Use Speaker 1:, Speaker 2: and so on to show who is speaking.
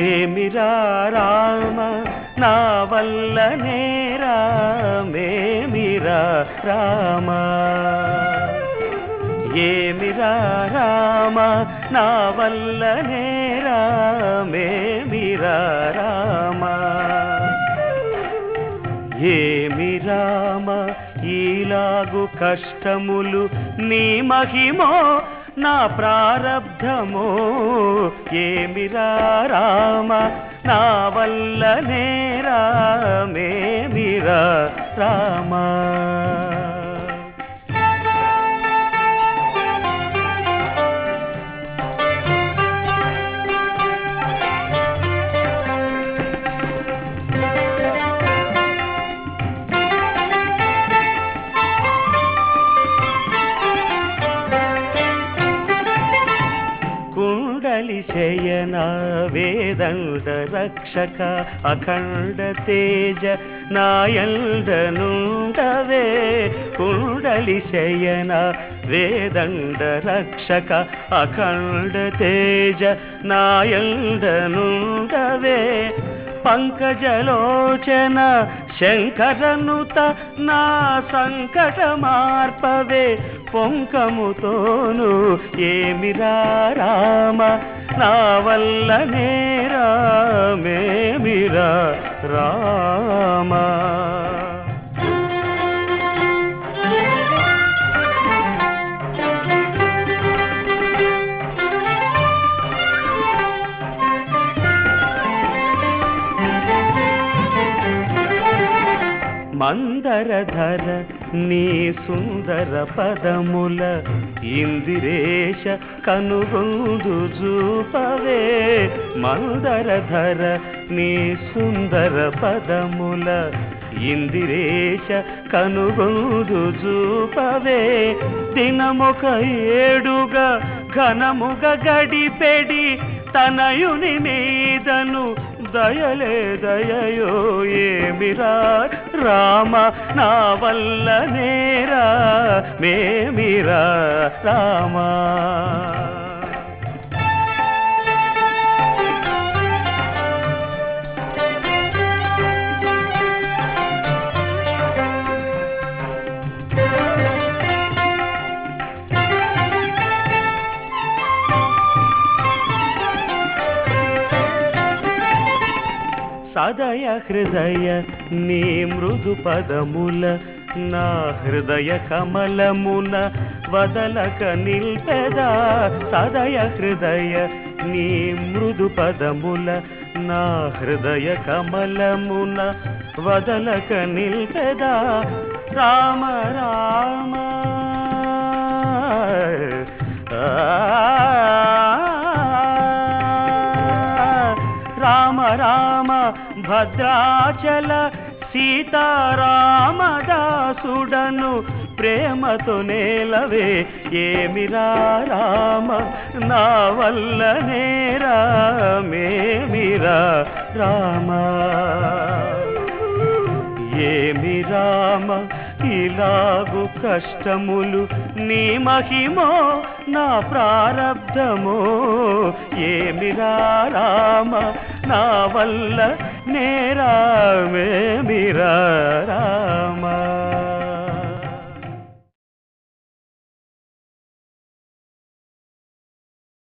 Speaker 1: ఏమిరా రామ నా వల్ల నేరా మేమిరా రామ ఏమిరా రామ నా వల్ల నేరా మేమిరా రామ ఏమి రామ ఈలాగు కష్టములు నీ మహిమో నా ప్రారబ్ధమో ఏమిరా రామ నా వల్ల నేరా మేమిరా రామా కుండలి శయన వేదండ రక్షక అఖండ తేజ నాయండనుండవే కుండలి శయన వేదండ రక్షక అఖండ తేజ నాయండనుండవే పంకజలోచన శంకరనుత నా సంకట మార్పవే పొంకముతోను ఏమిరా రామ నా వల్ల నేరా మేమిరా రామా మందరధర నీ సుందర పదముల ఇందిరేశ కనుగొందు చూపవే మందరధర నీ సుందర పదముల ఇందిరేశ కనుగొందు చూపవే దినమొక ఏడుగా ఘనముగ గడిపెడి తనయుని మీదను దయలే దయయో ఏమిరా రామ నా వల్ల నేరా మేమిరా రామా సదయ హృదయ నీ మృదు పదముల నా హృదయ కమలమున వదలక నిల్పెదా సదయ హృదయ నీ మృదు పదముల నా హృదయ కమలమున వదలక నిల్పెదా రామ రామ రామ రామ భద్రాచల సీతారామదాసుడను ప్రేమతో నేలవే ఏమిరా రామ నా వల్ల నేరా మేమిరా రామా ఏమి రామ ఇలాగు కష్టములు నీ మహిమో నా ప్రారబ్ధమో ఏమిరా రామ నా వల్ల నేరా మేమిరా